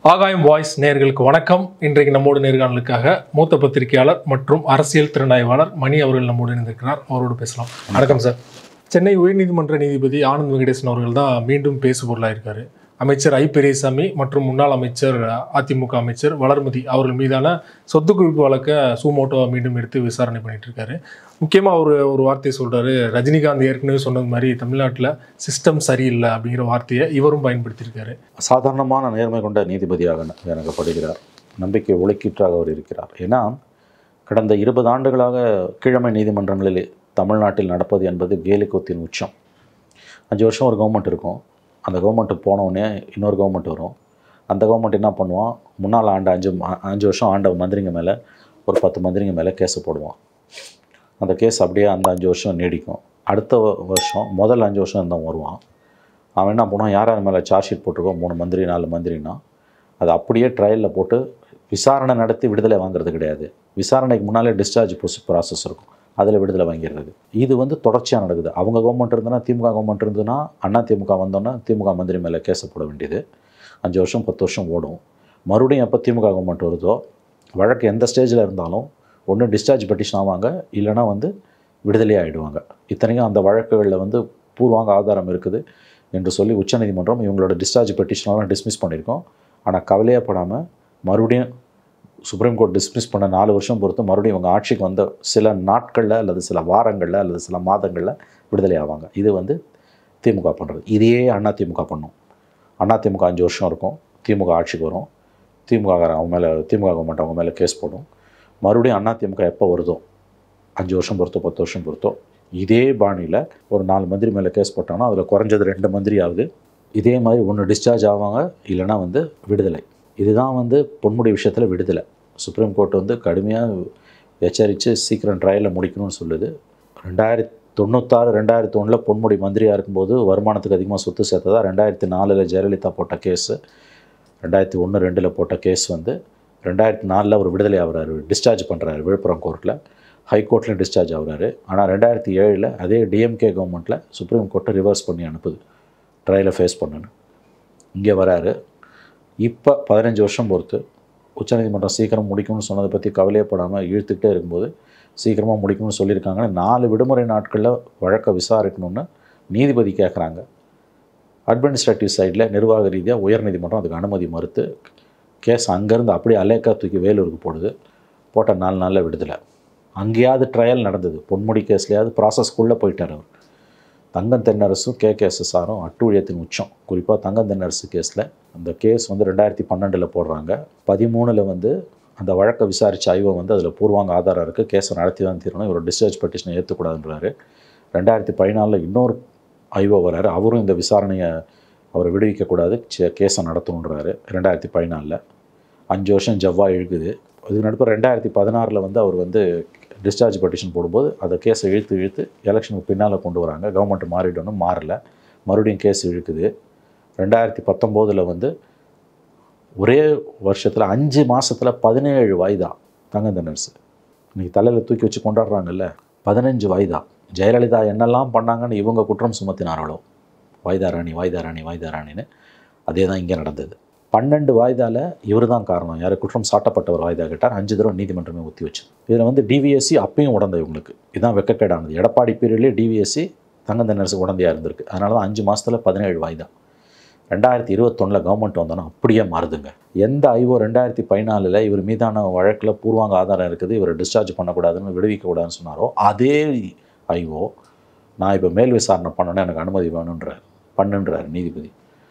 ஆகாயம் வாய்ஸ் நேயர்களுக்கு வணக்கம் இன்றைக்கு நம்மோடு நேர்காணலுக்காக மூத்த பத்திரிகையாளர் மற்றும் அரசியல் திறனாய்வாளர் மணி அவர்கள் நம்மோடு இணைந்திருக்கிறார் அவரோடு பேசலாம் வணக்கம் சார் சென்னை உயர்நீதிமன்ற நீதிபதி ஆனந்த் வெங்கடேசன் அவர்கள் தான் மீண்டும் பேசுபொருளாக இருக்காரு அமைச்சர் ஐ பெரியசாமி மற்றும் முன்னாள் அமைச்சர் அதிமுக அமைச்சர் வளர்மதி அவர்கள் மீதான சொத்து குவிப்பு வழக்கை சூமோட்டோ மீண்டும் எடுத்து விசாரணை பண்ணிட்டு இருக்காரு முக்கியமாக அவர் ஒரு வார்த்தையை சொல்றாரு ரஜினிகாந்த் ஏற்கனவே சொன்னது மாதிரி தமிழ்நாட்டில் சிஸ்டம் சரியில்லை அப்படிங்கிற வார்த்தையை இவரும் பயன்படுத்தியிருக்காரு சாதாரணமான நேர்மை கொண்ட நீதிபதியாக எனக்கு படுகிறார் நம்பிக்கை ஒழுக்கீற்றாக அவர் இருக்கிறார் ஏன்னா கடந்த இருபது ஆண்டுகளாக கீழமை நீதிமன்றங்களில் தமிழ்நாட்டில் நடப்பது என்பது கேலிக்கூத்தின் உச்சம் அஞ்சு வருஷம் ஒரு கவர்மெண்ட் இருக்கும் அந்த கவர்மெண்ட்டு போனவுடனே இன்னொரு கவர்மெண்ட் வரும் அந்த கவர்மெண்ட் என்ன பண்ணுவான் முன்னால் ஆண்ட அஞ்சு ம- அஞ்சு வருஷம் ஆண்ட மந்திரிங்க மேலே ஒரு பத்து மந்திரிங்க மேலே கேஸு போடுவான் அந்த கேஸ் அப்படியே அந்த அஞ்சு வருஷம் நீடிக்கும் அடுத்த வ- வருஷம் முதல் அஞ்சு வருஷம் இருந்தவன் வருவான் அவன் என்ன பண்ணுவான் யார் யார் மேலே சார்ஜ் ஷீட் போட்டிருக்கோம் மூணு மந்திரி நாலு மந்திரினா அது அப்படியே ட்ரையலில் போட்டு விசாரணை நடத்தி விடுதலை வாங்குறது கிடையாது விசாரணைக்கு முன்னாலே டிஸ்சார்ஜ் ப்ராசஸ் இருக்கும் அதில் விடுதலை வாங்கிடுறது இது வந்து தொடர்ச்சியாக நடக்குது அவங்க கவர்மெண்ட் இருந்ததுன்னா திமுக கவர்மெண்ட் இருந்ததுன்னா அண்ணா திமுக வந்தோன்னா திமுக மந்திரி மேலே கேஸை போட வேண்டியது அஞ்சு வருஷம் பத்து வருஷம் ஓடும் மறுபடியும் எப்போ திமுக கவர்மெண்ட் வருதோ வழக்கு எந்த ஸ்டேஜில் இருந்தாலும் ஒன்று டிஸ்சார்ஜ் பெட்டிஷன் ஆவாங்க இல்லைன்னா வந்து விடுதலை ஆகிடுவாங்க இத்தனைக்கும் அந்த வழக்குகளில் வந்து பூர்வாங்க ஆதாரம் இருக்குது என்று சொல்லி உச்சநீதிமன்றம் இவங்களோட டிஸ்சார்ஜ் பெட்டிஷனெல்லாம் டிஸ்மிஸ் பண்ணியிருக்கோம் ஆனால் கவலையே படாமல் மறுபடியும் சுப்ரீம் கோர்ட் டிஸ்மிஸ் பண்ண நாலு வருஷம் பொறுத்து மறுபடியும் இவங்க ஆட்சிக்கு வந்த சில நாட்களில் அல்லது சில வாரங்களில் அல்லது சில மாதங்களில் விடுதலை ஆவாங்க இது வந்து திமுக பண்ணுறது இதையே அண்ணா திமுக பண்ணும் அண்ணா திமுக அஞ்சு வருஷம் இருக்கும் திமுக ஆட்சிக்கு வரும் திமுக அவங்க மேலே திமுக கவர்மெண்ட் அவங்க மேலே கேஸ் போடும் மறுபடியும் அண்ணா திமுக எப்போ வருதோ அஞ்சு வருஷம் பொறுத்தோ பத்து வருஷம் பொறுத்தோ இதே பாணியில் ஒரு நாலு மந்திரி மேலே கேஸ் போட்டாங்கன்னா அதில் குறைஞ்சது ரெண்டு மந்திரி ஆகுது இதே மாதிரி ஒன்று டிஸ்சார்ஜ் ஆவாங்க இல்லைன்னா வந்து விடுதலை இதுதான் வந்து பொன்முடி விஷயத்தில் விடுதலை சுப்ரீம் கோர்ட் வந்து கடுமையாக எச்சரித்து சீக்கிரம் ட்ரையலில் முடிக்கணும்னு சொல்லுது ரெண்டாயிரத்தி தொண்ணூத்தாறு ரெண்டாயிரத்தி ஒன்றில் பொன்முடி மந்திரியாக இருக்கும்போது வருமானத்துக்கு அதிகமாக சொத்து சேர்த்ததா ரெண்டாயிரத்தி நாலில் ஜெயலலிதா போட்ட கேஸு ரெண்டாயிரத்தி ஒன்று ரெண்டில் போட்ட கேஸ் வந்து ரெண்டாயிரத்தி நாலில் அவர் விடுதலை ஆகுறாரு டிஸ்சார்ஜ் பண்ணுறாரு விழுப்புரம் கோர்ட்டில் ஹைகோர்ட்லையும் டிஸ்சார்ஜ் ஆகுறாரு ஆனால் ரெண்டாயிரத்தி ஏழில் அதே டிஎம்கே கவர்மெண்ட்டில் சுப்ரீம் கோர்ட்டை ரிவர்ஸ் பண்ணி அனுப்புது ட்ரையலை ஃபேஸ் பண்ணுன்னு இங்கே வராரு இப்போ பதினஞ்சு வருஷம் பொறுத்து உச்சநீதிமன்றம் சீக்கிரம் முடிக்கணும்னு சொன்னதை பற்றி கவலையப்படாமல் இழுத்துக்கிட்டே இருக்கும்போது சீக்கிரமாக முடிக்கணும்னு சொல்லியிருக்காங்கன்னு நாலு விடுமுறை நாட்களில் வழக்கை விசாரிக்கணும்னு நீதிபதி கேட்குறாங்க அட்மினிஸ்ட்ரேட்டிவ் சைடில் நிர்வாக ரீதியாக உயர்நீதிமன்றம் அதுக்கு அனுமதி மறுத்து கேஸ் அங்கேருந்து அப்படியே அலேக்கா தூக்கி வேலூருக்கு போடுது போட்ட நாலு நாளில் விடுதலை அங்கேயாவது ட்ரையல் நடந்தது பொன்முடி கேஸ்லையாவது ப்ராசஸ்க்குள்ளே போயிட்டார் அவர் தங்கம் தென்னரசும் கே கேஎஸ்எஸ்ஆரும் அட்டூழியத்தின் உச்சம் குறிப்பாக தங்கம் தென்னரசு கேஸில் அந்த கேஸ் வந்து ரெண்டாயிரத்தி பன்னெண்டில் போடுறாங்க பதிமூணில் வந்து அந்த வழக்கை விசாரித்த ஐவோ வந்து அதில் பூர்வாங்க ஆதாரம் இருக்குது கேஸை நடத்தி தான் தீரணும் இவர் டிஸ்சார்ஜ் பெட்டிஷனை ஏற்றுக்கூடாதுன்றாரு ரெண்டாயிரத்தி பதினாலில் இன்னொரு ஐவோ வராரு அவரும் இந்த விசாரணையை அவரை விடுவிக்கக்கூடாது சே- கேஸை நடத்தணுன்றாரு ரெண்டாயிரத்தி பதினாலில் அஞ்சு வருஷம் ஜவ்வாய் இழுக்குது இதுக்கு நடுப்பு ரெண்டாயிரத்தி பதினாறில் வந்து அவர் வந்து டிஸ்சார்ஜ் பெட்டிஷன் போடும்போது அந்த கேஸை இழுத்து இழுத்து எலெக்ஷனுக்கு பின்னால் கொண்டு வராங்க கவர்மெண்ட் மாறிடணும் மாறல மறுபடியும் கேஸ் இழுக்குது ரெண்டாயிரத்தி பத்தொம்போதில் வந்து ஒரே வருஷத்தில் அஞ்சு மாதத்தில் பதினேழு வாய்தா தங்க நர்ஸு இன்னைக்கு தலையில் தூக்கி வச்சு கொண்டாடுறாங்கல்ல பதினஞ்சு வாய்தா ஜெயலலிதா என்னெல்லாம் பண்ணாங்கன்னு இவங்க குற்றம் சுமத்தினார்களோ வாய்தா ராணி வாய்தா ராணி வாய்தா ராணின்னு அதே தான் இங்கே நடந்தது பன்னெண்டு வாய்தால இவர் தான் காரணம் யார் குற்றம் சாட்டப்பட்டவர் வாய்தா கேட்டார் அஞ்சு தடவை நீதிமன்றமே ஒத்தி வச்சு இதில் வந்து டிவிஎஸ்சி அப்பயும் உடந்த இவங்களுக்கு இதுதான் வெக்கக்கேடானது எடப்பாடி பீரியட்லேயே டிவிஎஸ்சி தங்க நர்ஸு உடந்தையாக இருந்திருக்கு அதனால தான் அஞ்சு மாதத்தில் பதினேழு வாய்தா ரெண்டாயிரத்தி இருபத்தொன்னில் கவர்மெண்ட் வந்தோன்னா அப்படியே மாறுதுங்க எந்த ஐஓ ரெண்டாயிரத்தி பதினாலில் இவர் மீதான வழக்கில் பூர்வாங்க ஆதாரம் இருக்குது இவரை டிஸ்சார்ஜ் பண்ணக்கூடாதுன்னு விடுவிக்கக்கூடாதுன்னு சொன்னாரோ அதே ஐஓ நான் இப்போ மேல் விசாரணை பண்ணணும்னு எனக்கு அனுமதி வேணுன்றார் பண்ணுன்றார் நீதிபதி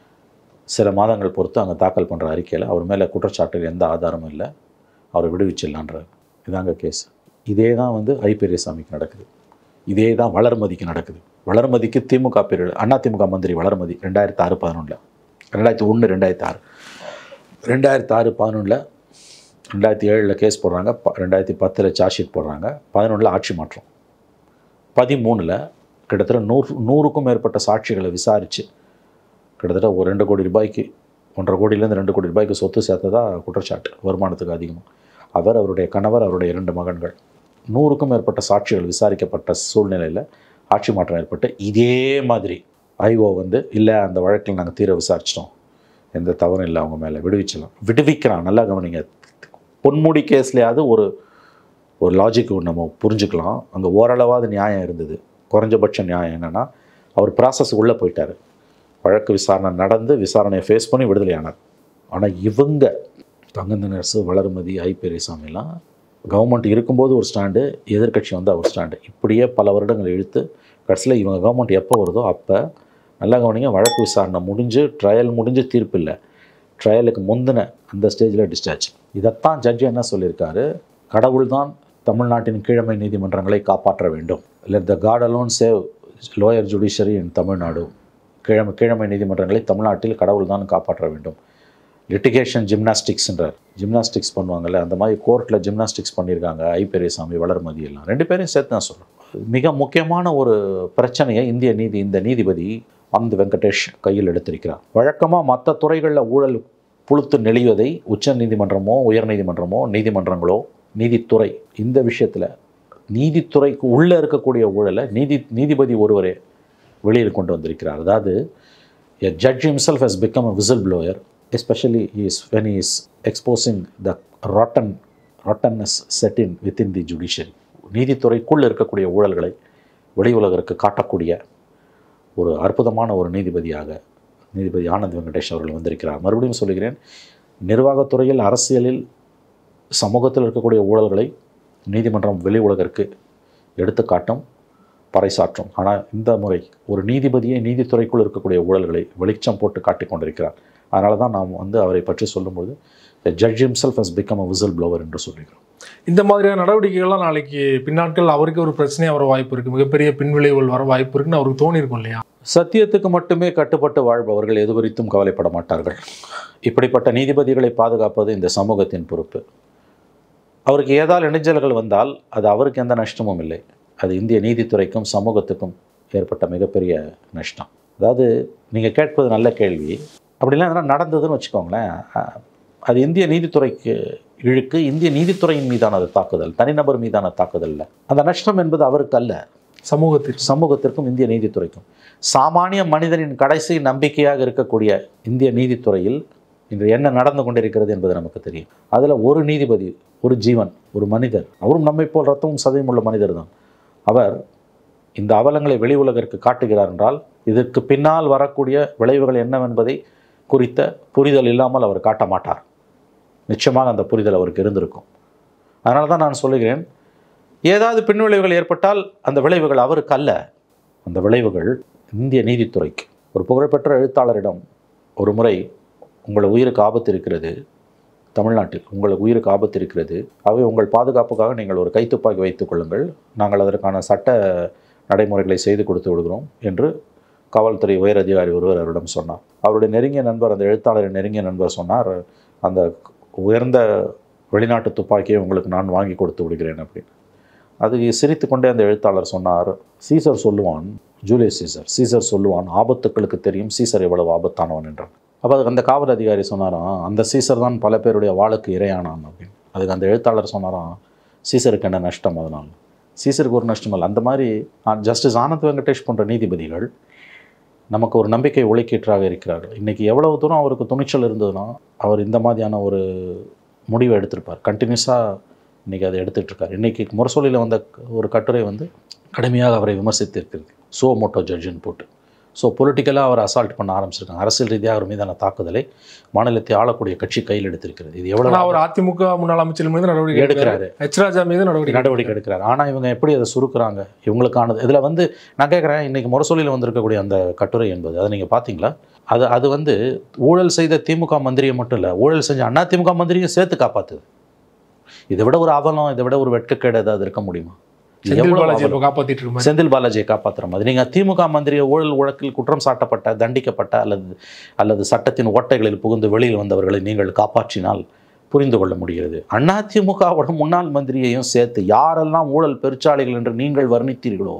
சில மாதங்கள் பொறுத்து அங்கே தாக்கல் பண்ணுற அறிக்கையில் அவர் மேலே குற்றச்சாட்டுகள் எந்த ஆதாரமும் இல்லை அவரை விடுவிச்சிடலான்றார் இதாங்க கேஸ் இதே தான் வந்து ஐ பெரியசாமிக்கு நடக்குது இதே தான் வளர்மதிக்கு நடக்குது வளர்மதிக்கு திமுக பீரியட் அண்ணா திமுக மந்திரி வளர்மதி ரெண்டாயிரத்தி ஆறு பதினொன்றில் ரெண்டாயிரத்தி ஒன்று ரெண்டாயிரத்தி ஆறு ரெண்டாயிரத்தி ஆறு பதினொன்றில் ரெண்டாயிரத்தி ஏழில் கேஸ் போடுறாங்க ப ரெண்டாயிரத்தி பத்தில் சார்ஜ் ஷீட் போடுறாங்க பதினொன்றில் ஆட்சி மாற்றம் பதிமூணில் கிட்டத்தட்ட நூறு நூறுக்கும் மேற்பட்ட சாட்சிகளை விசாரித்து கிட்டத்தட்ட ஒரு ரெண்டு கோடி ரூபாய்க்கு ஒன்றரை கோடியிலேருந்து ரெண்டு கோடி ரூபாய்க்கு சொத்து சேர்த்ததா குற்றச்சாட்டு வருமானத்துக்கு அதிகமாக அவர் அவருடைய கணவர் அவருடைய இரண்டு மகன்கள் நூறுக்கும் மேற்பட்ட சாட்சிகள் விசாரிக்கப்பட்ட சூழ்நிலையில் ஆட்சி மாற்றம் ஏற்பட்டு இதே மாதிரி ஐஓ வந்து இல்லை அந்த வழக்கில் நாங்கள் தீர விசாரிச்சிட்டோம் எந்த தவறும் இல்லை அவங்க மேலே விடுவிச்சலாம் விடுவிக்கிறான் நல்லா கவனிங்க பொன்முடி கேஸ்லையாவது ஒரு ஒரு லாஜிக் நம்ம புரிஞ்சுக்கலாம் அங்கே ஓரளவாவது நியாயம் இருந்தது குறைஞ்சபட்ச நியாயம் என்னென்னா அவர் ப்ராசஸ் உள்ளே போயிட்டார் வழக்கு விசாரணை நடந்து விசாரணையை ஃபேஸ் பண்ணி விடுதலை ஆனார் ஆனால் இவங்க தங்கந்த நர்ஸு வளர்மதி ஐ பெரியசாமிலாம் கவர்மெண்ட் இருக்கும்போது ஒரு ஸ்டாண்டு எதிர்க்கட்சி வந்து அவர் ஸ்டாண்டு இப்படியே பல வருடங்கள் இழுத்து கடைசியில் இவங்க கவர்மெண்ட் எப்போ வருதோ அப்போ நல்லா கவனிங்க வழக்கு விசாரணை முடிஞ்சு ட்ரையல் முடிஞ்சு தீர்ப்பு இல்லை ட்ரையலுக்கு முந்தின அந்த ஸ்டேஜில் டிஸ்சார்ஜ் இதைத்தான் ஜட்ஜி என்ன சொல்லியிருக்காரு கடவுள் தான் தமிழ்நாட்டின் கீழமை நீதிமன்றங்களை காப்பாற்ற வேண்டும் let the god alone save lower judiciary in Tamil Nadu கீழமை கீழமை நீதிமன்றங்களை தமிழ்நாட்டில் கடவுள் தான் காப்பாற்ற வேண்டும் லிட்டிகேஷன் ஜிம்னாஸ்டிக்ஸ்ன்றார் ஜிம்னாஸ்டிக்ஸ் பண்ணுவாங்கல்ல அந்த மாதிரி கோர்ட்டில் ஜிம்னாஸ்டிக்ஸ் பண்ணியிருக்காங்க ஐ பெரியசாமி வளர்மதி எல்லாம் ரெண்டு பேரையும் சேர்த்து நான் சொல்கிறேன் மிக முக்கியமான ஒரு பிரச்சனையை இந்திய நீதி இந்த நீதிபதி ஆனந்த் வெங்கடேஷ் கையில் எடுத்திருக்கிறார் வழக்கமாக மற்ற துறைகளில் ஊழல் புழுத்து நெளிவதை உச்ச நீதிமன்றமோ உயர் நீதிமன்றமோ நீதிமன்றங்களோ நீதித்துறை இந்த விஷயத்தில் நீதித்துறைக்கு உள்ளே இருக்கக்கூடிய ஊழலை நீதி நீதிபதி ஒருவரே வெளியில் கொண்டு வந்திருக்கிறார் அதாவது a judge himself has become a whistleblower especially he is when he is exposing the rotten rottenness set in within the judiciary நீதித்துறைக்குள் இருக்கக்கூடிய ஊழல்களை வெளி உலகிற்கு காட்டக்கூடிய ஒரு அற்புதமான ஒரு நீதிபதியாக நீதிபதி ஆனந்த் வெங்கடேஷ் அவர்கள் வந்திருக்கிறார் மறுபடியும் சொல்லுகிறேன் நிர்வாகத்துறையில் அரசியலில் சமூகத்தில் இருக்கக்கூடிய ஊழல்களை நீதிமன்றம் வெளி உலகிற்கு எடுத்துக்காட்டும் பறைசாற்றும் ஆனால் இந்த முறை ஒரு நீதிபதியை நீதித்துறைக்குள் இருக்கக்கூடிய ஊழல்களை வெளிச்சம் போட்டு காட்டிக் கொண்டிருக்கிறார் அதனால தான் நாம் வந்து அவரை பற்றி சொல்லும்போது judge himself has become a whistle blower என்று சொல்லுகிறோம் இந்த மாதிரியான நடவடிக்கைகள்லாம் நாளைக்கு பின்னாட்கள் அவருக்கு ஒரு பிரச்சனையாக வர வாய்ப்பு இருக்குது மிகப்பெரிய பின்விளைவுகள் வர வாய்ப்பு இருக்குன்னு அவருக்கு தோணியிருக்கும் இல்லையா சத்தியத்துக்கு மட்டுமே கட்டுப்பட்டு வாழ்பவர்கள் எது குறித்தும் கவலைப்பட மாட்டார்கள் இப்படிப்பட்ட நீதிபதிகளை பாதுகாப்பது இந்த சமூகத்தின் பொறுப்பு அவருக்கு ஏதால் இணைஞ்சல்கள் வந்தால் அது அவருக்கு எந்த நஷ்டமும் இல்லை அது இந்திய நீதித்துறைக்கும் சமூகத்துக்கும் ஏற்பட்ட மிகப்பெரிய நஷ்டம் அதாவது நீங்கள் கேட்பது நல்ல கேள்வி அப்படிலாம் எதனா நடந்ததுன்னு வச்சுக்கோங்களேன் அஹ், அது இந்திய நீதித்துறைக்கு இழுக்கு இந்திய நீதித்துறையின் மீதான அது தாக்குதல் தனிநபர் மீதான தாக்குதல் இல்லை அந்த நஷ்டம் என்பது அவருக்கு அல்ல சமூகத்திற்கு சமூகத்திற்கும் இந்திய நீதித்துறைக்கும் சாமானிய மனிதனின் கடைசி நம்பிக்கையாக இருக்கக்கூடிய இந்திய நீதித்துறையில் இன்று என்ன நடந்து கொண்டிருக்கிறது என்பது நமக்கு தெரியும் அதில் ஒரு நீதிபதி ஒரு ஜீவன் ஒரு மனிதர் அவரும் நம்மை போல் ரத்தமும் சதையும் உள்ள மனிதர் தான் அவர் இந்த அவலங்களை வெளி உலகிற்கு காட்டுகிறார் என்றால் இதற்கு பின்னால் வரக்கூடிய விளைவுகள் என்னவென்பதை குறித்த புரிதல் இல்லாமல் அவர் காட்ட மாட்டார் நிச்சயமாக அந்த புரிதல் அவருக்கு இருந்திருக்கும் அதனால தான் நான் சொல்லுகிறேன் ஏதாவது பின்விளைவுகள் ஏற்பட்டால் அந்த விளைவுகள் அவருக்கு அல்ல அந்த விளைவுகள் இந்திய நீதித்துறைக்கு ஒரு புகழ்பெற்ற எழுத்தாளரிடம் ஒரு முறை உங்கள் உயிருக்கு ஆபத்து இருக்கிறது தமிழ்நாட்டில் உங்களுக்கு உயிருக்கு ஆபத்து இருக்கிறது ஆகவே உங்கள் பாதுகாப்புக்காக நீங்கள் ஒரு கைத்துப்பாக்கி வைத்துக் கொள்ளுங்கள் நாங்கள் அதற்கான சட்ட நடைமுறைகளை செய்து கொடுத்து விடுகிறோம் என்று காவல்துறை உயர் அதிகாரி ஒருவர் அவரிடம் சொன்னார் அவருடைய நெருங்கிய நண்பர் அந்த எழுத்தாளரின் நெருங்கிய நண்பர் சொன்னார் அந்த உயர்ந்த வெளிநாட்டு துப்பாக்கியை உங்களுக்கு நான் வாங்கி கொடுத்து விடுகிறேன் அப்படின்னு அது சிரித்து கொண்டே அந்த எழுத்தாளர் சொன்னார் சீசர் சொல்லுவான் ஜூலியஸ் சீசர் சீசர் சொல்லுவான் ஆபத்துக்களுக்கு தெரியும் சீசர் எவ்வளவு ஆபத்தானவன் என்றான் அப்போ அதுக்கு அந்த காவல் அதிகாரி சொன்னாராம் அந்த சீசர் தான் பல பேருடைய வாளுக்கு இரையானான் அப்படின்னு அதுக்கு அந்த எழுத்தாளர் சொன்னாராம் சீசருக்கு என்ன நஷ்டம் அதனால் சீசருக்கு ஒரு நஷ்டம் இல்லை அந்த மாதிரி ஜஸ்டிஸ் ஆனந்த் வெங்கடேஷ் போன்ற நீதிபதிகள் நமக்கு ஒரு நம்பிக்கை ஒளிக்கீற்றாக இருக்கிறார்கள் இன்றைக்கி எவ்வளவு தூரம் அவருக்கு துணிச்சல் இருந்ததுன்னா அவர் இந்த மாதிரியான ஒரு முடிவை எடுத்திருப்பார் கண்டினியூஸாக இன்றைக்கி அதை எடுத்துகிட்டு இருக்கார் இன்றைக்கி முரசொலியில் வந்த ஒரு கட்டுரை வந்து கடுமையாக அவரை விமர்சித்திருக்கிறது சோ மோட்டோ ஜட்ஜின்னு போட்டு ஸோ பொலிட்டிக்கலாக அவர் அசால்ட் பண்ண ஆரம்பிச்சிருக்காங்க அரசியல் ரீதியாக அவர் மீதான தாக்குதலை மாநிலத்தை ஆளக்கூடிய கட்சி கையில் எடுத்திருக்கிறது இது எவ்வளோ ஆனால் அவர் அதிமுக முன்னாள் அமைச்சர் மீது நடவடிக்கை எடுக்கிறாரு எச் ராஜா மீது நடவடிக்கை நடவடிக்கை எடுக்கிறார் ஆனால் இவங்க எப்படி அதை சுருக்குறாங்க இவங்களுக்கானது இதில் வந்து நான் கேட்குறேன் இன்றைக்கி முரசொலியில் வந்திருக்கக்கூடிய அந்த கட்டுரை என்பது அதை நீங்கள் பார்த்தீங்களா அது அது வந்து ஊழல் செய்த திமுக மந்திரியை மட்டும் இல்லை ஊழல் செஞ்ச அண்ணா திமுக மந்திரியும் சேர்த்து காப்பாற்றுது இதை விட ஒரு அவலம் இதை விட ஒரு வெட்கக்கேடு ஏதாவது இருக்க முடியுமா இது செந்தில் எவ்வளவு பாலாஜி அவலம்? இப்போ காப்பாற்றிட்டு இருக்க மாதிரி செந்தில் பாலாஜியை காப்பாற்றுற மாதிரி நீங்கள் திமுக மந்திரியை ஊழல் வழக்கில் குற்றம் சாட்டப்பட்ட தண்டிக்கப்பட்ட அல்லது அல்லது சட்டத்தின் ஓட்டைகளில் புகுந்து வெளியில் வந்தவர்களை நீங்கள் காப்பாற்றினால் புரிந்து கொள்ள முடிகிறது அதிமுகவோட முன்னாள் மந்திரியையும் சேர்த்து யாரெல்லாம் ஊழல் பெருச்சாளிகள் என்று நீங்கள் வர்ணித்தீர்களோ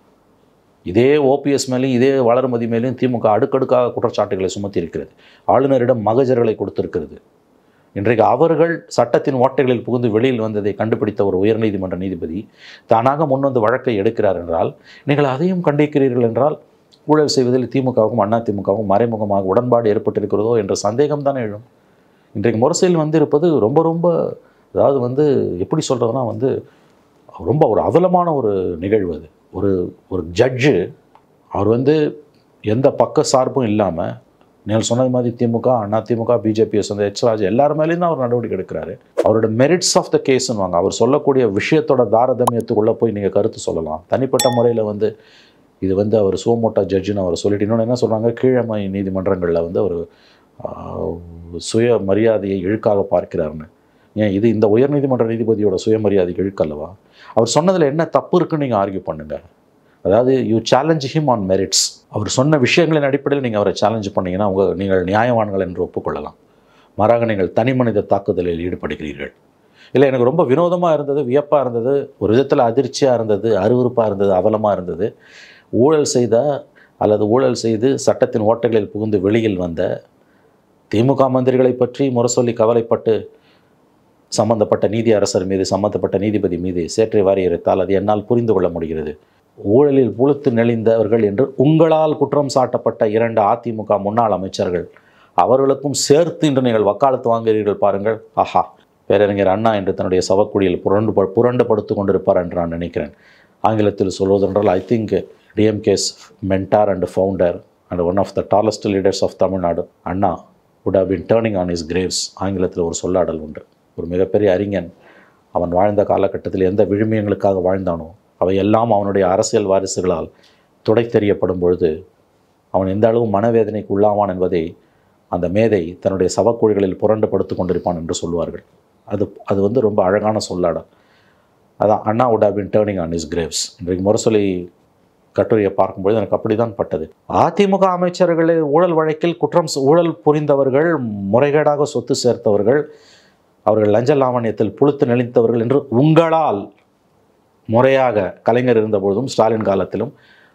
இதே ஓபிஎஸ் மேலேயும் இதே வளர்மதி மேலேயும் திமுக அடுக்கடுக்காக குற்றச்சாட்டுகளை சுமத்தி இருக்கிறது ஆளுநரிடம் மகஜர்களை கொடுத்திருக்கிறது இன்றைக்கு அவர்கள் சட்டத்தின் ஓட்டைகளில் புகுந்து வெளியில் வந்ததை கண்டுபிடித்த ஒரு உயர்நீதிமன்ற நீதிபதி தானாக முன்வந்து வழக்கை எடுக்கிறார் என்றால் நீங்கள் அதையும் கண்டிக்கிறீர்கள் என்றால் ஊழல் செய்வதில் திமுகவுக்கும் அண்ணா திமுகவும் மறைமுகமாக உடன்பாடு ஏற்பட்டிருக்கிறதோ என்ற சந்தேகம் தானே எழும் இன்றைக்கு முரசையில் வந்து இருப்பது ரொம்ப ரொம்ப அதாவது வந்து எப்படி சொல்கிறதுனா வந்து ரொம்ப ஒரு அவலமான ஒரு நிகழ்வு அது ஒரு ஒரு ஜட்ஜு அவர் வந்து எந்த பக்க சார்பும் இல்லாமல் நீங்கள் சொன்னது மாதிரி திமுக அண்ணா திமுக பிஜேபியை சொந்த எச் ராஜா எல்லார் மேலேயும் தான் அவர் நடவடிக்கை எடுக்கிறாரு அவரோட மெரிட்ஸ் ஆஃப் த கேஸ்னுவாங்க அவர் சொல்லக்கூடிய விஷயத்தோட தாரதமியத்துக்குள்ளே போய் நீங்கள் கருத்து சொல்லலாம் தனிப்பட்ட முறையில் வந்து இது வந்து அவர் சுவமோட்டா ஜட்ஜுன்னு அவர் சொல்லிட்டு இன்னொன்று என்ன சொல்கிறாங்க கீழமை நீதிமன்றங்களில் வந்து அவர் ஆஹ், சுய மரியாதையை இழுக்காக பார்க்கிறாருன்னு ஏன் இது இந்த உயர்நீதிமன்ற நீதிபதியோட சுயமரியாதைக்கு இழுக்கல்லவா அவர் சொன்னதில் என்ன தப்பு இருக்குன்னு நீங்கள் ஆர்கியூ பண்ணுங்கள் அதாவது you challenge him on merits அவர் சொன்ன விஷயங்களின் அடிப்படையில் நீங்கள் அவரை சேலஞ்ச் பண்ணீங்கன்னா உங்க நீங்கள் நியாயவான்கள் என்று ஒப்புக்கொள்ளலாம் மாறாக நீங்கள் தனி மனித தாக்குதலில் ஈடுபடுகிறீர்கள் இல்லை எனக்கு ரொம்ப வினோதமாக இருந்தது வியப்பாக இருந்தது ஒரு விதத்தில் அதிர்ச்சியாக இருந்தது அருவருப்பாக இருந்தது அவலமாக இருந்தது ஊழல் செய்த அல்லது ஊழல் செய்து சட்டத்தின் ஓட்டைகளில் புகுந்து வெளியில் வந்த திமுக மந்திரிகளை பற்றி முரசொல்லி கவலைப்பட்டு சம்பந்தப்பட்ட நீதி அரசர் மீது சம்பந்தப்பட்ட நீதிபதி மீது சேற்றை வாரி இறைத்தால் அது என்னால் புரிந்து கொள்ள முடிகிறது ஊழலில் புழுத்து நெளிந்தவர்கள் என்று உங்களால் குற்றம் சாட்டப்பட்ட இரண்டு அதிமுக முன்னாள் அமைச்சர்கள் அவர்களுக்கும் சேர்த்து இன்று நீங்கள் வக்காலத்து வாங்குகிறீர்கள் பாருங்கள் ஆஹா பேரறிஞர் அண்ணா என்று தன்னுடைய சவக்குழியில் புரண்டு ப- புரண்டு படுத்து கொண்டிருப்பார் என்று நான் நினைக்கிறேன் ஆங்கிலத்தில் சொல்வதென்றால் I think DMK's mentor and founder and one of the tallest leaders of Tamil Nadu Anna would have been turning on his graves ஆங்கிலத்தில் ஒரு சொல்லாடல் உண்டு ஒரு மிகப்பெரிய அறிஞன் அவன் வாழ்ந்த காலகட்டத்தில் எந்த விழுமியங்களுக்காக வாழ்ந்தானோ அவை எல்லாம் அவனுடைய அரசியல் வாரிசுகளால் துடை தெரியப்படும் பொழுது அவன் எந்த அளவு மனவேதனைக்கு உள்ளாவான் என்பதை அந்த மேதை தன்னுடைய சவக்குழிகளில் புரண்டு படுத்து கொண்டிருப்பான் என்று சொல்வார்கள் அது அது வந்து ரொம்ப அழகான சொல்லாடல் அதான் அண்ணா would have been turning on his graves இன்றைக்கு முரசொலி கட்டுரையை பார்க்கும்போது எனக்கு அப்படிதான் பட்டது அதிமுக அமைச்சர்களை ஊழல் வழக்கில் குற்றம் சு- ஊழல் புரிந்தவர்கள் முறைகேடாக சொத்து சேர்த்தவர்கள் அவர்கள் லஞ்ச லாவண்யத்தில் புழுத்து நெளித்தவர்கள் என்று உங்களால் முறையாக கலைஞர் இருந்தபொழுதும் ஸ்டாலின் காலத்திலும்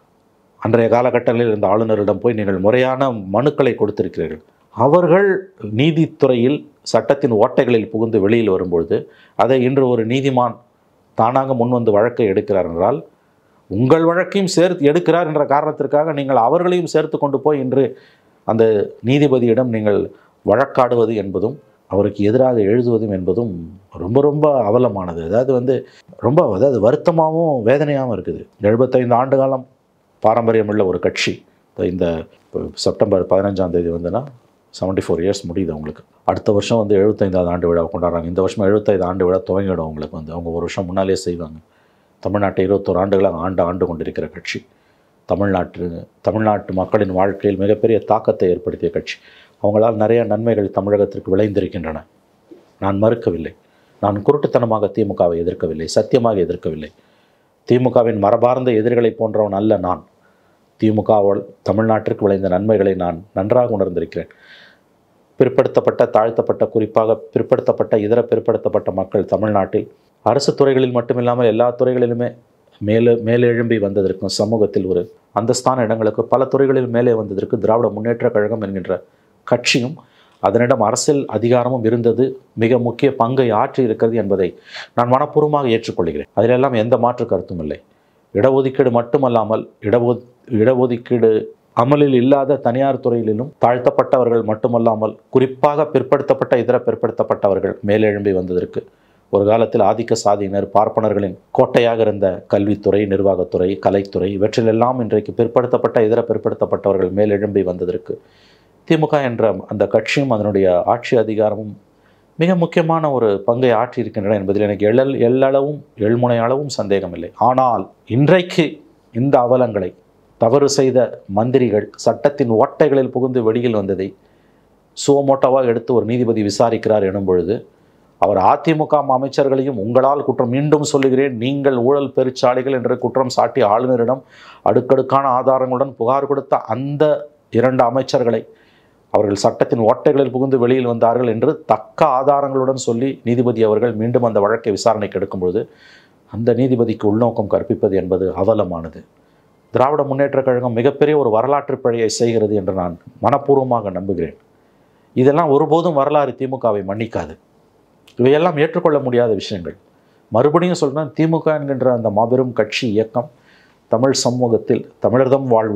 அன்றைய காலகட்டங்களில் இருந்த ஆளுநரிடம் போய் நீங்கள் முறையான மனுக்களை கொடுத்திருக்கிறீர்கள் அவர்கள் நீதித்துறையில் சட்டத்தின் ஓட்டைகளில் புகுந்து வெளியில் வரும்பொழுது அதை இன்று ஒரு நீதிமான் தானாக முன்வந்து வழக்கை எடுக்கிறார் என்றால் உங்கள் வழக்கையும் சேர்த்து எடுக்கிறார் என்ற காரணத்திற்காக நீங்கள் அவர்களையும் சேர்த்து கொண்டு போய் இன்று அந்த நீதிபதியிடம் நீங்கள் வழக்காடுவது என்பதும் அவருக்கு எதிராக எழுதுவதும் என்பதும் ரொம்ப ரொம்ப அவலமானது அதாவது வந்து ரொம்ப அதாவது வருத்தமாகவும் வேதனையாகவும் இருக்குது எழுபத்தைந்து ஆண்டு காலம் பாரம்பரியமுள்ள ஒரு கட்சி இப்ப இந்த இப்போ செப்டம்பர் பதினஞ்சாம் தேதி வந்துன்னா செவன்ட்டி ஃபோர் இயர்ஸ் முடியுது அவங்களுக்கு அடுத்த வருஷம் வந்து எழுபத்தைந்தாவது ஆண்டு விழா கொண்டாடுறாங்க இந்த வருஷம் எழுபத்தைந்து ஆண்டு விழா துவங்கிடும் அவங்களுக்கு வந்து அவங்க ஒரு வருஷம் முன்னாலே செய்வாங்க தமிழ்நாட்டை இருபத்தோரு ஆண்டுகளாக ஆண்டு ஆண்டு கொண்டிருக்கிற கட்சி தமிழ்நாட்டு தமிழ்நாட்டு மக்களின் வாழ்க்கையில் மிகப்பெரிய தாக்கத்தை ஏற்படுத்திய கட்சி அவங்களால் நிறைய நன்மைகள் தமிழகத்திற்கு விளைந்திருக்கின்றன நான் மறுக்கவில்லை நான் குருட்டுத்தனமாக திமுகவை எதிர்க்கவில்லை சத்தியமாக எதிர்க்கவில்லை திமுகவின் மரபார்ந்த எதிரிகளை போன்றவன் அல்ல நான் திமுகவால் தமிழ்நாட்டிற்கு விளைந்த நன்மைகளை நான் நன்றாக உணர்ந்திருக்கிறேன் பிற்படுத்தப்பட்ட தாழ்த்தப்பட்ட குறிப்பாக பிற்படுத்தப்பட்ட இதர பிற்படுத்தப்பட்ட மக்கள் தமிழ்நாட்டில் அரசு துறைகளில் மட்டுமில்லாமல் எல்லா துறைகளிலுமே மேலே மேலெழும்பி வந்ததற்கும் சமூகத்தில் ஒரு அந்தஸ்தான இடங்களுக்கு பல துறைகளில் மேலே வந்ததற்கு திராவிட முன்னேற்றக் கழகம் என்கின்ற கட்சியும் அதனிடம் அரசியல் அதிகாரமும் இருந்தது மிக முக்கிய பங்கை ஆற்றி இருக்கிறது என்பதை நான் மனப்பூர்வமாக ஏற்றுக்கொள்கிறேன் அதிலெல்லாம் எந்த மாற்று கருத்தும் இல்லை இடஒதுக்கீடு மட்டுமல்லாமல் இடஒது இடஒதுக்கீடு அமலில் இல்லாத தனியார் துறையிலும் தாழ்த்தப்பட்டவர்கள் மட்டுமல்லாமல் குறிப்பாக பிற்படுத்தப்பட்ட இதர பிற்படுத்தப்பட்டவர்கள் மேலெழும்பி வந்ததற்கு ஒரு காலத்தில் ஆதிக்க சாதியினர் பார்ப்பனர்களின் கோட்டையாக இருந்த கல்வித்துறை நிர்வாகத்துறை கலைத்துறை இவற்றிலெல்லாம் இன்றைக்கு பிற்படுத்தப்பட்ட இதர பிற்படுத்தப்பட்டவர்கள் மேலெழும்பி வந்ததற்கு திமுக என்ற அந்த கட்சியும் அதனுடைய ஆட்சி அதிகாரமும் மிக முக்கியமான ஒரு பங்கை ஆற்றியிருக்கின்றன என்பதில் எனக்கு எழல் எல்லளவும் எழ்முனை அளவும் சந்தேகமில்லை ஆனால் இன்றைக்கு இந்த அவலங்களை தவறு செய்த மந்திரிகள் சட்டத்தின் ஓட்டைகளில் புகுந்து வெளியில் வந்ததை சுவமோட்டோவாக எடுத்து ஒரு நீதிபதி விசாரிக்கிறார் எனும் பொழுது அவர் அதிமுக அமைச்சர்களையும் உங்களால் குற்றம் மீண்டும் சொல்லுகிறேன் நீங்கள் ஊழல் பெருச்சாளிகள் என்று குற்றம் சாட்டி ஆளுநரிடம் அடுக்கடுக்கான ஆதாரங்களுடன் புகார் கொடுத்த அந்த இரண்டு அமைச்சர்களை அவர்கள் சட்டத்தின் ஓட்டைகளில் புகுந்து வெளியில் வந்தார்கள் என்று தக்க ஆதாரங்களுடன் சொல்லி நீதிபதி அவர்கள் மீண்டும் அந்த வழக்கை விசாரணைக்கு எடுக்கும்பொழுது அந்த நீதிபதிக்கு உள்நோக்கம் கற்பிப்பது என்பது அவலமானது திராவிட முன்னேற்றக் கழகம் மிகப்பெரிய ஒரு வரலாற்று பிழையை செய்கிறது என்று நான் மனப்பூர்வமாக நம்புகிறேன் இதெல்லாம் ஒருபோதும் வரலாறு திமுகவை மன்னிக்காது இவையெல்லாம் ஏற்றுக்கொள்ள முடியாத விஷயங்கள் மறுபடியும் சொல்கிறேன் திமுக என்கின்ற அந்த மாபெரும் கட்சி இயக்கம் தமிழ் சமூகத்தில் தமிழர்தம் வாழ்வில்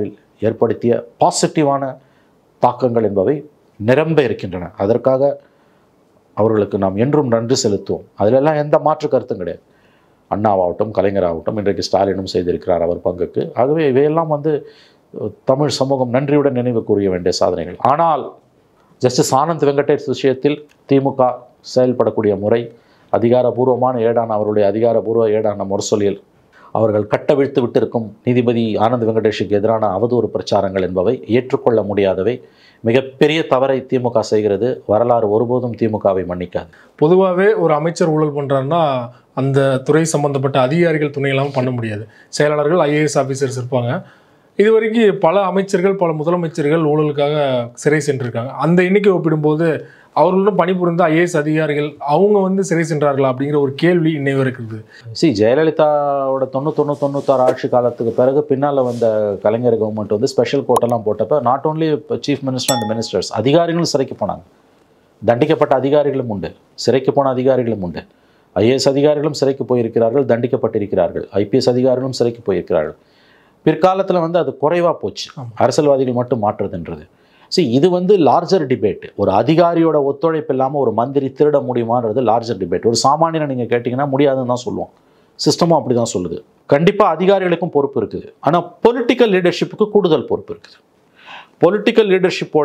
ஏற்படுத்திய பாசிட்டிவான தாக்கங்கள் என்பவை நிரம்ப இருக்கின்றன அதற்காக அவர்களுக்கு நாம் என்றும் நன்றி செலுத்துவோம் அதிலெல்லாம் எந்த மாற்று கருத்தும் கிடையாது அண்ணாவாகட்டும் கலைஞராகட்டும் இன்றைக்கு ஸ்டாலினும் செய்திருக்கிறார் அவர் பங்குக்கு ஆகவே இவையெல்லாம் வந்து அஹ், தமிழ் சமூகம் நன்றியுடன் நினைவு கூறிய வேண்டிய சாதனைகள் ஆனால் ஜஸ்டிஸ் ஆனந்த் வெங்கடேஷ் விஷயத்தில் திமுக செயல்படக்கூடிய முறை அதிகாரபூர்வமான ஏடான அவருடைய அதிகாரபூர்வ ஏடான முரசொலியில் அவர்கள் கட்டவிழ்த்து விட்டிருக்கும் நீதிபதி ஆனந்த் வெங்கடேஷுக்கு எதிரான அவதூறு பிரச்சாரங்கள் என்பவை ஏற்றுக்கொள்ள முடியாதவை மிகப்பெரிய தவறை திமுக செய்கிறது வரலாறு ஒருபோதும் திமுகவை மன்னிக்காது பொதுவாகவே ஒரு அமைச்சர் ஊழல் பண்ணுறாருன்னா அந்த துறை சம்பந்தப்பட்ட அதிகாரிகள் துணை இல்லாமல் பண்ண முடியாது செயலாளர்கள் ஐஏஎஸ் ஆஃபீஸர்ஸ் இருப்பாங்க இது வரைக்கும் பல அமைச்சர்கள் பல முதலமைச்சர்கள் ஊழலுக்காக சிறை சென்றிருக்காங்க அந்த எண்ணிக்கை ஒப்பிடும்போது அவர்களுடன் பணிபுரிந்த ஐஏஎஸ் அதிகாரிகள் அவங்க வந்து சிறை சென்றார்களா அப்படிங்கிற ஒரு கேள்வி இன்னை இருக்குது சி ஜெயலலிதாவோட தொண்ணூறு தொண்ணூறு தொண்ணூத்தாறு ஆட்சி காலத்துக்கு பிறகு பின்னால் வந்த கலைஞர் கவர்மெண்ட் வந்து ஸ்பெஷல் கோர்ட்டெல்லாம் போட்டப்ப not only chief minister and ministers அதிகாரிகளும் சிறைக்கு போனாங்க தண்டிக்கப்பட்ட அதிகாரிகளும் உண்டு சிறைக்கு போன அதிகாரிகளும் உண்டு ஐஏஎஸ் அதிகாரிகளும் சிறைக்கு போயிருக்கிறார்கள் தண்டிக்கப்பட்டிருக்கிறார்கள் ஐபிஎஸ் அதிகாரிகளும் சிறைக்கு போயிருக்கிறார்கள் பிற்காலத்தில் வந்து அது குறைவாக போச்சு அரசியல்வாதிகள் மட்டும் மாற்றுறதுன்றது see இது வந்து லார்ஜர் டிபேட் ஒரு அதிகாரியோட ஒத்துழைப்பு இல்லாமல் ஒரு மந்திரி திருட முடியுமான்றது லார்ஜர் டிபேட் ஒரு சாமானியனை நீங்கள் கேட்டிங்கன்னா முடியாதுன்னு தான் சொல்லுவோம் சிஸ்டமும் அப்படி தான் சொல்லுது கண்டிப்பாக அதிகாரிகளுக்கும் பொறுப்பு இருக்குது ஆனால் பொலிட்டிக்கல் லீடர்ஷிப்புக்கு கூடுதல் பொறுப்பு இருக்குது பொலிட்டிக்கல் லீடர்ஷிப்போட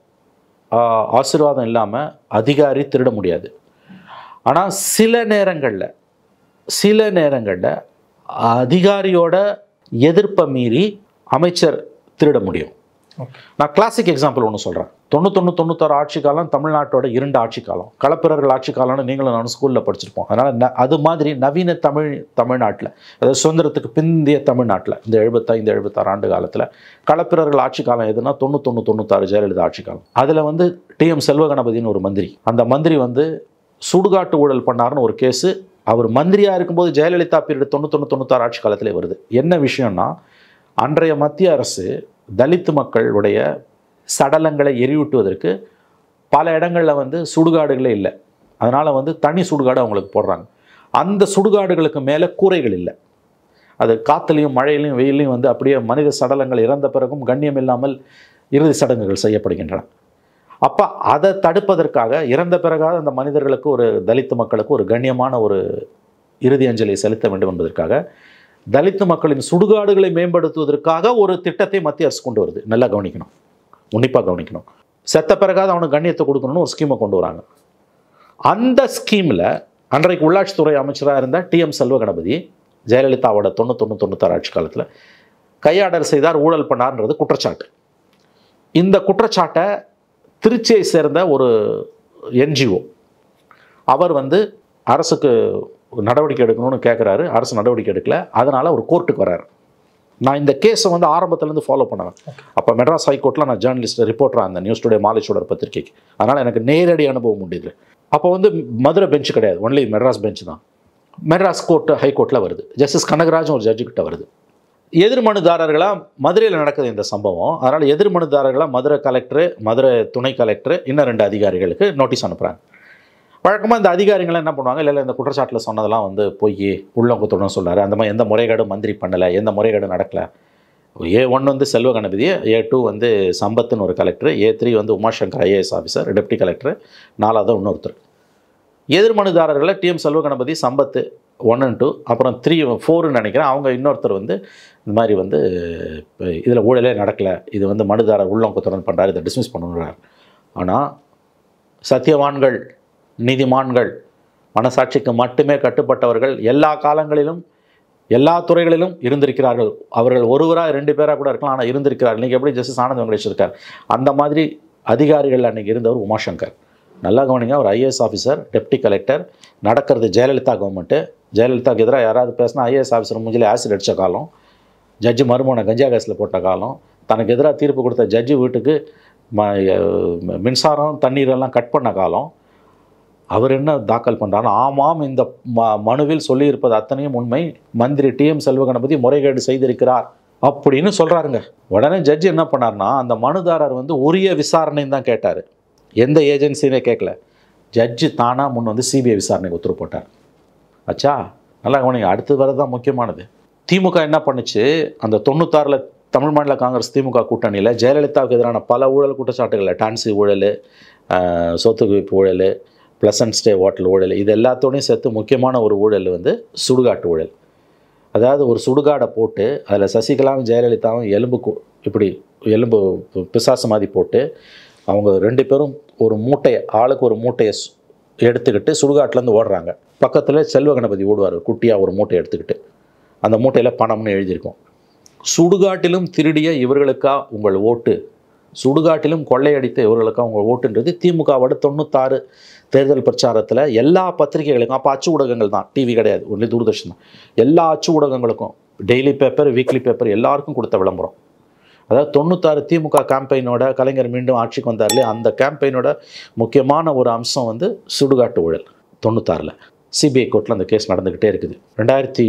ஆசீர்வாதம் இல்லாமல் அதிகாரி திருட முடியாது ஆனால் சில நேரங்களில் சில நேரங்களில் அதிகாரியோட எதிர்ப்பை மீறி அமைச்சர் திருட முடியும் Okay. நான் கிளாசிக் எக்ஸாம்பிள் ஒன்று சொல்கிறேன் தொண்ணூத்தொன்று தொண்ணூத்தாறு ஆட்சி காலம் தமிழ்நாட்டோட இரண்டு ஆட்சி காலம் களப்பிரர்கள் ஆட்சி காலம்னு நீங்களும் நானும் ஸ்கூலில் படிச்சிருப்போம் அதனால் ந அது மாதிரி நவீன தமிழ் தமிழ்நாட்டில் அதாவது சுதந்திரத்துக்கு பிந்திய தமிழ்நாட்டில் இந்த எழுபத்தைந்து எழுபத்தாறு ஆண்டு காலத்தில் களப்பிரர்கள் ஆட்சி காலம் எதுனா தொண்ணூத்தொன்று தொண்ணூத்தாறு ஜெயலலிதா ஆட்சி காலம் அதில் வந்து டிஎம் செல்வகணபதினு ஒரு மந்திரி அந்த மந்திரி வந்து சுடுகாட்டு ஊழல் பண்ணாருன்னு ஒரு கேஸு அவர் மந்திரியாக இருக்கும்போது ஜெயலலிதா பீரியட் தொண்ணூத்தொன்று தொண்ணூத்தாறு ஆட்சி காலத்திலே வருது என்ன விஷயம்னா அன்றைய மத்திய அரசு தலித்து மக்களுடைய சடலங்களை எரியூட்டுவதற்கு பல இடங்களில் வந்து சுடுகாடுகளே இல்லை அதனால் வந்து தனி சுடுகாடு அவங்களுக்கு போடுறாங்க அந்த சுடுகாடுகளுக்கு மேலே கூரைகள் இல்லை அது காற்றுலையும் மழையிலையும் வெயிலையும் வந்து அப்படியே மனித சடலங்கள் இறந்த பிறகும் கண்ணியம் இல்லாமல் இறுதி சடங்குகள் செய்யப்படுகின்றன அப்போ அதை தடுப்பதற்காக இறந்த பிறகாக அந்த மனிதர்களுக்கு ஒரு தலித்து மக்களுக்கு ஒரு கண்ணியமான ஒரு இறுதி அஞ்சலியை செலுத்த வேண்டும் என்பதற்காக தலித்து மக்களின் சுடுகாடுகளை மேம்படுத்துவதற்காக ஒரு திட்டத்தை மத்திய அரசு கொண்டு வருது நல்லா கவனிக்கணும் உன்னிப்பாக கவனிக்கணும் செத்த பிறகாவது அவனுக்கு கண்ணியத்தை கொடுக்கணும்னு ஒரு ஸ்கீமை கொண்டு வராங்க அந்த ஸ்கீமில் அன்றைக்கு உள்ளாட்சித்துறை அமைச்சராக இருந்த டிஎம் செல்வ கணபதி ஜெயலலிதாவோட தொண்ணூத்தொன்று தொண்ணூத்தாறு ஆட்சி காலத்தில் கையாடல் செய்தார் ஊழல் பண்ணார்ன்றது குற்றச்சாட்டு இந்த குற்றச்சாட்டை திருச்சியை சேர்ந்த ஒரு என்ஜிஓ அவர் வந்து அரசுக்கு நடவடிக்கை எடுக்கணும்னு கேட்குறாரு அரசு நடவடிக்கை எடுக்கல அதனால் ஒரு கோர்ட்டுக்கு வராரு நான் இந்த கேஸை வந்து ஆரம்பத்துலேருந்து ஃபாலோ பண்ணுவேன் அப்போ மெட்ராஸ் ஹைகோர்ட்டில் நான் ஜேர்னலிஸ்ட் ரிப்போர்ட்டராக இருந்தேன் நியூஸ் டுடே மாலிச்சோடர் பத்திரிகைக்கு அதனால் எனக்கு நேரடி அனுபவம் உண்டு இதில் அப்போ வந்து மதுரை பெஞ்ச் கிடையாது ஒன்லி மெட்ராஸ் பெஞ்ச் தான் மெட்ராஸ் கோர்ட்டு ஹைகோர்ட்டில் வருது ஜஸ்டிஸ் கனகராஜன் ஒரு ஜட்ஜு கிட்ட வருது எதிர்மனுதாரர்களாக மதுரையில் நடக்குது இந்த சம்பவம் அதனால் எதிர்மனுதாரர்களாக மதுரை கலெக்டர் மதுரை துணை கலெக்டர் இன்னும் ரெண்டு அதிகாரிகளுக்கு நோட்டீஸ் அனுப்புகிறாங்க வழக்கமாக இந்த அதிகாரிகள் என்ன பண்ணுவாங்க இல்லை இல்லை இந்த குற்றச்சாட்டில் சொன்னதெல்லாம் வந்து பொய் உள்ளவங்கத்துடன் சொல்றாரு அந்த மாதிரி எந்த முறைகேடும் மந்திரி பண்ணலை எந்த முறைகேடும் நடக்கலை ஏ ஒன் வந்து செல்வ கணபதி ஏ டூ வந்து சம்பத்துன்னு ஒரு கலெக்டர் ஏ த்ரீ வந்து Umashankar IAS officer deputy collector நாலாவது இன்னொருத்தர் எதிர்மனுதாரர்களை TM Selvaganapathi Sampath one and two அப்புறம் த்ரீ ஃபோர்னு நினைக்கிறேன் அவங்க இன்னொருத்தர் வந்து இந்த மாதிரி வந்து இதில் ஊழலே நடக்கலை இது வந்து மனுதாரர் உள்ளவங்கத்துடன் பண்ணுறாரு இதை டிஸ்மிஸ் பண்ணுறாரு ஆனால் சத்தியவான்கள் நீதிமான்கள் மனசாட்சிக்கு மட்டுமே கட்டுப்பட்டவர்கள் எல்லா காலங்களிலும் எல்லா துறைகளிலும் இருந்திருக்கிறார்கள் அவர்கள் ஒருவராக ரெண்டு பேராக கூட இருக்கலாம் ஆனால் இருந்திருக்கிறார்கள் இன்றைக்கி எப்படி ஜஸ்டிஸ் ஆனந்த் வெங்கடேஷ் இருக்கார் அந்த மாதிரி அதிகாரிகள் அன்றைக்கி இருந்தவர் உமாசங்கர் நல்லா கவனிங்க ஒரு ஐஏஎஸ் ஆஃபீஸர் டெப்டி கலெக்டர் நடக்கிறது ஜெயலலிதா கவர்மெண்ட்டு ஜெயலலிதாவுக்கு எதிராக யாராவது பேசினா ஐஏஎஸ் ஆஃபீஸர் மூஞ்சிலே ஆசிட் அடித்த காலம் ஜட்ஜு மருமனை கஞ்சா கேஸில் போட்ட காலம் தனக்கு எதிராக தீர்ப்பு கொடுத்த ஜட்ஜு வீட்டுக்கு ம மின்சாரம் தண்ணீர் எல்லாம் கட் பண்ண காலம் அவர் என்ன தாக்கல் பண்ணுறாரு ஆமாம் இந்த ம மனுவில் சொல்லியிருப்பது அத்தனையும் உண்மை மந்திரி டிஎம் செல்வகணபதி முறைகேடு செய்திருக்கிறார் அப்படின்னு சொல்கிறாருங்க உடனே ஜட்ஜி என்ன பண்ணார்னா அந்த மனுதாரர் வந்து உரிய விசாரணைன்னு தான் கேட்டார் எந்த ஏஜென்சியுமே கேட்கல ஜட்ஜு தானாக முன் வந்து சிபிஐ விசாரணைக்கு உத்தரவு போட்டார் ஆச்சா நல்லா கவனிங்க அடுத்து வரது தான் முக்கியமானது திமுக என்ன பண்ணுச்சு அந்த தொண்ணூத்தாறில் தமிழ் மாநில காங்கிரஸ் திமுக கூட்டணியில் ஜெயலலிதாவுக்கு எதிரான பல ஊழல் குற்றச்சாட்டுகள் டான்ஸி ஊழல் ஆஹ், சொத்து குவிப்பு ஊழல் ப்ளசன்ட் ஸ்டே ஹோட்டல் ஊழல் இது எல்லாத்தோடையும் சேர்த்து முக்கியமான ஒரு ஊழல் வந்து சுடுகாட்டு ஊழல் அதாவது ஒரு சுடுகாடை போட்டு அதில் சசிகலாவும் ஜெயலலிதாவும் எலும்பு கு- இப்படி எலும்பு பி- பிசாசு மாதிரி போட்டு அவங்க ரெண்டு பேரும் ஒரு மூட்டையை ஆளுக்கு ஒரு மூட்டையை சு- எடுத்துக்கிட்டு சுடுகாட்டிலேருந்து ஓடுறாங்க பக்கத்தில் செல்வ கணபதி ஓடுவார் குட்டியாக ஒரு மூட்டை எடுத்துக்கிட்டு அந்த மூட்டையில் பணம்னு எழுதியிருக்கும் சுடுகாட்டிலும் திருடிய இவர்களுக்கா உங்கள் ஓட்டு சுடுகாட்டிலும் கொள்ளையடித்த இவர்களுக்கா உங்கள் ஓட்டுன்றது திமுகவோட தொண்ணூத்தாறு தேர்தல் பிரச்சாரத்தில் எல்லா பத்திரிகைகளுக்கும் அப்போ அச்சு ஊடகங்கள் தான் டிவி கிடையாது ஒன்லி தூர்தர்ஷன் தான் எல்லா அச்சு ஊடகங்களுக்கும் டெய்லி பேப்பர் வீக்லி பேப்பர் எல்லாருக்கும் கொடுத்த விளம்பரம் அதாவது தொண்ணூத்தாறு திமுக கேம்பெயினோட கலைஞர் மீண்டும் ஆட்சிக்கு வந்தார் இல்லையா அந்த கேம்பெயினோட முக்கியமான ஒரு அம்சம் வந்து சுடுகாட்டு ஊழல் தொண்ணூத்தாறில் சிபிஐ கோர்ட்டில் அந்த கேஸ் நடந்துக்கிட்டே இருக்குது ரெண்டாயிரத்தி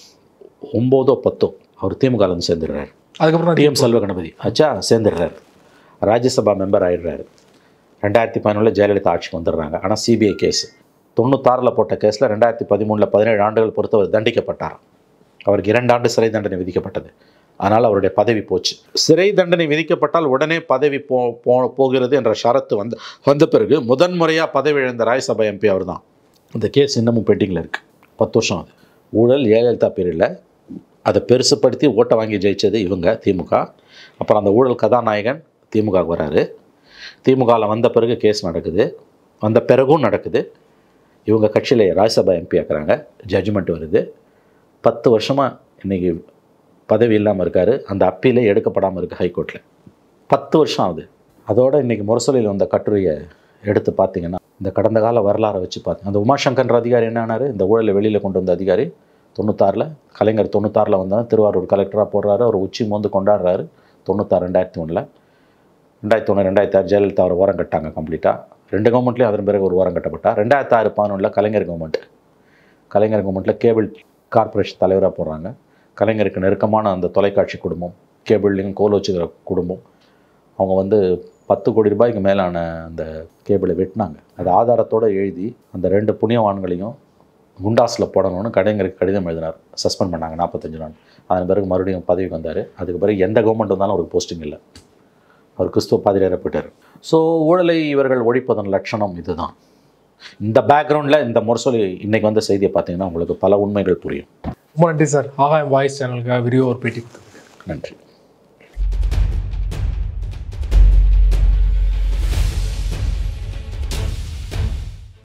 ஒம்போதோ பத்தோ அவர் திமுகவில் வந்து சேர்ந்துடுறாரு அதுக்கப்புறம் டிஎம் செல்வ கணபதி ஆச்சா சேர்ந்துடுறாரு ராஜ்யசபா மெம்பர் ஆயிடுறாரு ரெண்டாயிரத்தி பதினொன்றில் ஜெயலலிதா ஆட்சிக்கு வந்துடுறாங்க ஆனால் சிபிஐ கேஸ் தொண்ணூத்தாறில் போட்ட கேஸில் ரெண்டாயிரத்தி பதிமூணில் பதினேழு ஆண்டுகள் பொறுத்தவர் தண்டிக்கப்பட்டார் அவருக்கு இரண்டு ஆண்டு சிறை தண்டனை விதிக்கப்பட்டது அதனால் அவருடைய பதவி போச்சு சிறை தண்டனை விதிக்கப்பட்டால் உடனே பதவி போ போ- போகிறது என்ற ஷரத்து வந்து வந்த பிறகு முதன்முறையாக பதவி இழந்த ராஜ்யசபா எம்பி அவர் தான் இந்த கேஸ் இன்னமும் பெண்டிங்கில் இருக்குது பத்து வருஷம் அது ஊழல் ஜெயலலிதா பேரில் அதை பெருசுப்படுத்தி ஓட்டை வாங்கி ஜெயிச்சது இவங்க திமுக அப்புறம் அந்த ஊழல் கதாநாயகன் திமுகவுக்கு வராரு திமுகவில் வந்த பிறகு கேஸ் நடக்குது வந்த பிறகும் நடக்குது இவங்க கட்சியில் ராஜ்யசபா எம்பி ஆக்குறாங்க ஜட்ஜ்மெண்ட் வருது பத்து வருஷமாக இன்றைக்கி பதவி இல்லாமல் இருக்கார் அந்த அப்பீலே எடுக்கப்படாமல் இருக்குது ஹைகோர்ட்டில் பத்து வருஷம் ஆகுது அதோட இன்றைக்கி முரசொலியில் வந்த கட்டுரையை எடுத்து பார்த்தீங்கன்னா இந்த கடந்த கால வரலாறை வச்சு பார்த்தீங்க அந்த உமாசங்கர்ன்ற அதிகாரி என்ன ஆனாரு இந்த ஊழலை வெளியில் கொண்டு வந்த அதிகாரி தொண்ணூத்தாறில் கலைஞர் தொண்ணூத்தாறில் வந்தால் திருவாரூர் கலெக்டராக போடுறாரு அவர் உச்சி மோந்து கொண்டாடுறாரு தொண்ணூத்தாறு ரெண்டாயிரத்தி ஒன்றில் ரெண்டாயிரத்தி ஒன்று ரெண்டாயிரத்தி ஆறு ஜெயலலிதா அவர் ஓரம் கட்டாங்க கம்ப்ளீட்டாக ரெண்டு கவர்மெண்ட்லேயும் அதன் பிறகு ஒரு ஓரம் கட்டப்பட்டார் ரெண்டாயிரத்தி ஆறு பதினொன்றில் கலைஞர் கவர்மெண்ட் கலைஞர் கவர்மெண்ட்டில் கேபிள் கார்ப்பரேஷன் தலைவராக போடுறாங்க கலைஞருக்கு நெருக்கமான அந்த தொலைக்காட்சி குடும்பம் கேபிள்லையும் கோல் வச்சுக்கிற குடும்பம் அவங்க வந்து பத்து கோடி ரூபாய்க்கு மேலான அந்த கேபிளை வெட்டினாங்க அது ஆதாரத்தோடு எழுதி அந்த ரெண்டு புண்ணியவான்களையும் குண்டாஸில் போடணும்னு கலைஞருக்கு கடிதம் எழுதினார் சஸ்பெண்ட் பண்ணாங்க நாற்பத்தஞ்சு நாள் அதன் பிறகு மறுபடியும் பதவிக்கு வந்தார் அதுக்கு பிறகு எந்த கவர்மெண்ட் வந்தாலும் அவருக்கு போஸ்டிங் இல்லை அவர் கிறிஸ்துவ பாதிரியார போயிட்டார் ஸோ ஊழலை இவர்கள் ஒழிப்பதன் லட்சணம் இதுதான் இந்த பேக்ரவுண்டில் இந்த முரசொலி இன்னைக்கு வந்த செய்தியை பார்த்தீங்கன்னா உங்களுக்கு பல உண்மைகள் புரியும் ரொம்ப நன்றி சார் ஆகாயம் வாய்ஸ் சேனலுக்காக விரிவாக ஒரு பேட்டி கொடுத்ததுக்கு நன்றி